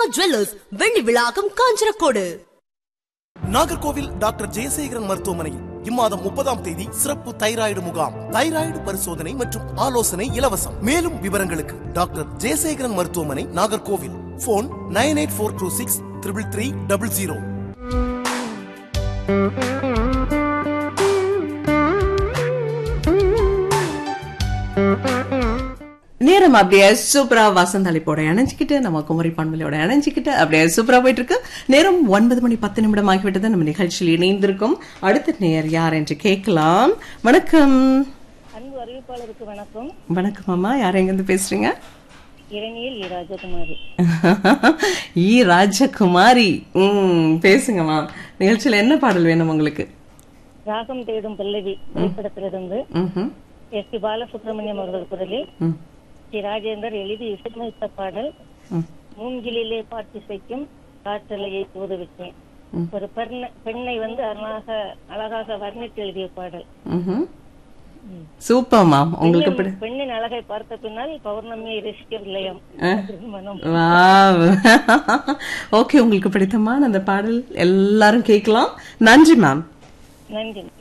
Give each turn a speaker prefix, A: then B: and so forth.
A: Jewellers வெள்ளி விழாக்கம் Kanchanakodu
B: Nagercoil doctor Jayasekaran மருத்துவமனையில் இம்மாதம் முப்பதாம் தேதி சிறப்பு தைராய்டு முகாம் தைராய்டு பரிசோதனை மற்றும் ஆலோசனை இலவசம் மேலும் விவரங்களுக்கு டாக்டர் ஜெயசேகரன் மருத்துவமனை Nagercoil phone nine eight four two six triple three double zero
C: நேரம் அப்படியே சூப்பரா வசந்தளிப்போட இணைஞ்சிக்கிட்டு நம்ம குமரி பண்பலையோட இணைஞ்சிக்கிட்டு அப்படியே சூப்பரா போயிட்டு இருக்கு நேரம் ஒன்பது மணி பத்து நிமிடம் ஆகிவிட்டது நம்ம நிகழ்ச்சியில் இணைந்திருக்கும் அடுத்த நேர் யார் என்று கேட்கலாம் வணக்கம்
D: அன்பு அறிவிப்பாளருக்கு வணக்கம்
C: வணக்கம் அம்மா யார் எங்கிருந்து பேசுறீங்க
D: இரணியில் இ ராஜகுமாரி
C: ஈ ராஜகுமாரி ம் பேசுங்கம்மா நிகழ்ச்சியில என்ன பாடல் வேணும் உங்களுக்கு
D: ராகம் தேடும் பல்லவி திரைப்படத்திலிருந்து
C: ம்ஹும்.
D: எஸ் பி பாலசுப்ரமணியம் அவர்கள் குரலில்
C: ம்.
D: சி ராஜேந்தர் எழுதி இசையமைத்த பாடல்
C: ம்.
D: மூங்கிலிலே பாட்டிசைக்கும் காற்றலையை தூதுவிட்டேன் ஒரு பெண்ணை பெண்ணை வந்து அழகாக அழகாக வர்ணித்து எழுதிய பாடல்
C: ம்ஹும். சூப்பர்மா உங்களுக்கு பிடி
D: பெண்ணின் பெண்ணின் அழகை பார்த்த பின்னால் பௌர்ணமியை ரசிக்கவில்லையாம் மனம்
C: வாவ் ஓகே உங்களுக்கு பிடித்தமான அந்த பாடல் எல்லாரும் கேட்கலாம் நன்றி மேம்
D: நன்றி